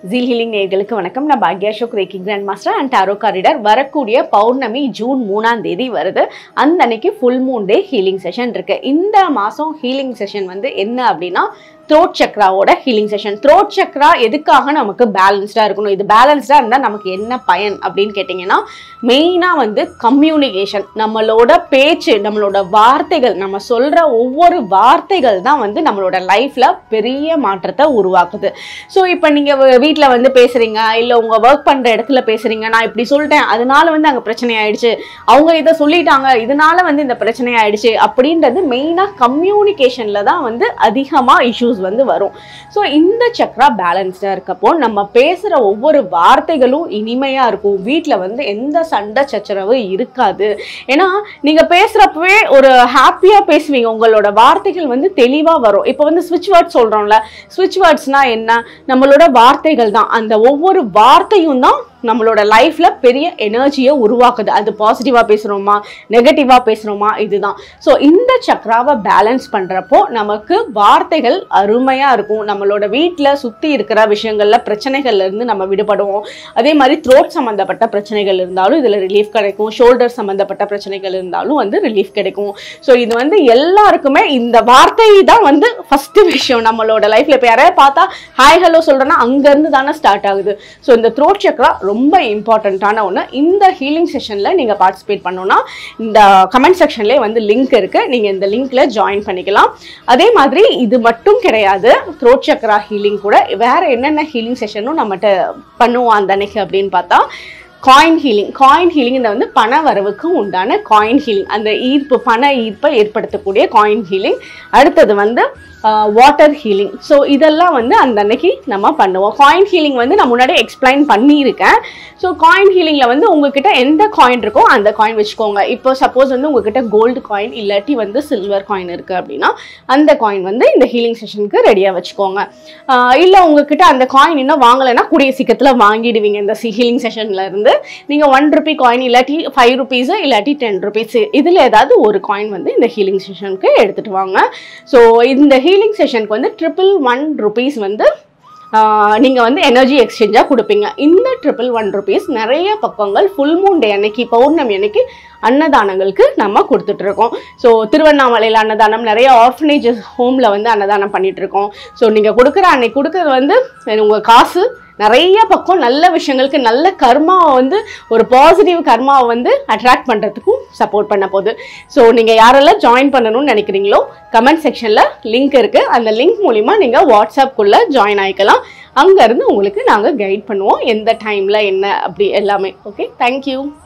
zeal healing நேயர்களுக்கு வணக்கம் நான் பாக்யா Ashok reiki grand master and tarot card reader வரக்கூடிய பௌர்ணமி ஜூன் மூணாம் தேதி வருது அந்த அன்னைக்கு full moon day healing session இருக்கு இந்த மாதம் ஹீலிங் செஷன் வந்து என்ன அப்படின்னா த்ரோட் சக்ராவோட ஹீலிங் செஷன் த்ரோட் சக்ரா எதுக்காக நமக்கு பேலன்ஸ்டாக இருக்கணும் இது பேலன்ஸ்டாக இருந்தால் நமக்கு என்ன பயன் அப்படின்னு கேட்டிங்கன்னா மெயினாக வந்து கம்யூனிகேஷன் நம்மளோட பேச்சு நம்மளோட வார்த்தைகள் நம்ம சொல்கிற ஒவ்வொரு வார்த்தைகள் தான் வந்து நம்மளோட லைஃப்பில் பெரிய மாற்றத்தை உருவாக்குது ஸோ இப்போ நீங்கள் வீட்டில் வந்து பேசுகிறீங்க இல்லை உங்கள் ஒர்க் பண்ணுற இடத்துல பேசுகிறீங்க நான் இப்படி சொல்லிட்டேன் அதனால வந்து அங்கே பிரச்சனை ஆயிடுச்சு அவங்க இதை சொல்லிட்டாங்க இதனால வந்து இந்த பிரச்சனை ஆயிடுச்சு அப்படின்றது மெயினாக கம்யூனிகேஷனில் தான் வந்து அதிகமாக இஷ்யூஸ் வந்து வரும் ஸோ இந்த சக்ரா பேலன்ஸ்டாக இருக்கப்போ நம்ம பேசுகிற ஒவ்வொரு வார்த்தைகளும் இனிமையாக இருக்கும் வீட்டில் வந்து எந்த சண்டை சச்சரவு இருக்காது ஏன்னா நீங்கள் பேசுகிறப்பவே ஒரு ஹாப்பியாக பேசுவீங்க உங்களோட வார்த்தைகள் வந்து தெளிவாக வரும் இப்போ வந்து ஸ்விட்ச் வேர்ட்ஸ் சொல்கிறோம்ல ஸ்விட்ச் வேர்ட்ஸ்னால் என்ன நம்மளோட வார்த்தைகள் தான் அந்த ஒவ்வொரு வார்த்தையும் தான் நம்மளோட லைஃப்ல பெரிய எனர்ஜியை உருவாக்குது அது பாசிட்டிவாக பேசுகிறோமா நெகட்டிவாக பேசுகிறோமா இதுதான் ஸோ இந்த சக்ராவை பேலன்ஸ் பண்ணுறப்போ நமக்கு வார்த்தைகள் அருமையாக இருக்கும் நம்மளோட வீட்டில் சுற்றி இருக்கிற விஷயங்களில் பிரச்சனைகள்ல இருந்து நம்ம விடுபடுவோம் அதே மாதிரி த்ரோட் சம்மந்தப்பட்ட பிரச்சனைகள் இருந்தாலும் இதில் ரிலீஃப் கிடைக்கும் ஷோல்டர் சம்மந்தப்பட்ட பிரச்சனைகள் இருந்தாலும் வந்து ரிலீஃப் கிடைக்கும் ஸோ இது வந்து எல்லாருக்குமே இந்த வார்த்தை தான் வந்து ஃபஸ்ட்டு விஷயம் நம்மளோட லைஃப்பில் இப்போ யாரையா பார்த்தா ஹாய் ஹலோ சொல்கிறேன்னா அங்கேருந்து தானே ஸ்டார்ட் ஆகுது ஸோ இந்த த்ரோட் சக்ரா ரொம்ப இம்பார்ட்டண்ட்டான ஒன்று இந்த ஹீலிங் செஷனில் நீங்கள் பார்ட்டிசிபேட் பண்ணணும்னா இந்த கமெண்ட் செக்ஷன்லேயே வந்து லிங்க் இருக்குது நீங்கள் இந்த லிங்க்கில் ஜாயின் பண்ணிக்கலாம் அதே மாதிரி இது மட்டும் கிடையாது த்ரோட் சக்ரா ஹீலிங் கூட வேறு என்னென்ன ஹீலிங் செஷனும் நம்மகிட்ட பண்ணுவோம் அந்த அன்னைக்கு அப்படின்னு பார்த்தா காயின் ஹீலிங் காயின் ஹீலிங் இந்த வந்து பண வரவுக்கு உண்டான காயின் ஹீலிங் அந்த ஈர்ப்பு பண ஈர்ப்பை ஏற்படுத்தக்கூடிய காயின் ஹீலிங் அடுத்தது வந்து வாட்டர் ஹீலிங் ஸோ இதெல்லாம் வந்து அந்த அன்னைக்கு நம்ம பண்ணுவோம் காயின் ஹீலிங் வந்து நான் முன்னாடி எக்ஸ்பிளைன் பண்ணியிருக்கேன் ஸோ காயின் ஹீலிங்கில் வந்து உங்ககிட்ட எந்த காயின் இருக்கோ அந்த காயின் வச்சுக்கோங்க இப்போ சப்போஸ் வந்து உங்ககிட்ட கோல்டு காயின் இல்லாட்டி வந்து சில்வர் காயின் இருக்குது அப்படின்னா அந்த காயின் வந்து இந்த ஹீலிங் செஷனுக்கு ரெடியாக வச்சுக்கோங்க இல்லை உங்ககிட்ட அந்த காயின் இன்னும் வாங்கலைன்னா கூடிய சீக்கிரத்தில் வாங்கிடுவீங்க இந்த ஹீலிங் செஷன்ல இருந்து நீங்கள் ஒன் ருபி காயின் இல்லாட்டி ஃபைவ் ருபீஸு இல்லாட்டி டென் ருபீஸ் இதில் ஏதாவது ஒரு காயின் வந்து இந்த ஹீலிங் செஷனுக்கு எடுத்துகிட்டு வாங்க ஸோ இந்த ஹீலிங் செஷனுக்கு வந்து ட்ரிபிள் ஒன் ருபீஸ் வந்து நீங்கள் வந்து எனர்ஜி எக்ஸ்சேஞ்சாக கொடுப்பீங்க இந்த ட்ரிபிள் ஒன் ருபீஸ் நிறைய பக்கங்கள் ஃபுல் மூன் டே அன்னைக்கு பௌர்ணமி அன்னைக்கு அன்னதானங்களுக்கு நம்ம கொடுத்துட்டு இருக்கோம் ஸோ திருவண்ணாமலையில் அன்னதானம் நிறைய ஆர்ஃபனேஜஸ் ஹோமில் வந்து அன்னதானம் பண்ணிட்டு இருக்கோம் ஸோ நீங்கள் கொடுக்குற அன்னைக்கு கொடுக்குறது வந்து உங்கள் காசு நிறைய பக்கம் நல்ல விஷயங்களுக்கு நல்ல கர்மாவை வந்து ஒரு பாசிட்டிவ் கர்மாவை வந்து அட்ராக்ட் பண்ணுறதுக்கும் சப்போர்ட் பண்ண போகுது ஸோ நீங்கள் யாரெல்லாம் ஜாயின் பண்ணணும்னு நினைக்கிறீங்களோ கமெண்ட் செக்ஷனில் லிங்க் இருக்குது அந்த லிங்க் மூலிமா நீங்கள் வாட்ஸ்அப்குள்ளே ஜாயின் ஆகிக்கலாம் அங்கேருந்து உங்களுக்கு நாங்கள் கைட் பண்ணுவோம் எந்த டைமில் என்ன அப்படி எல்லாமே ஓகே தேங்க்யூ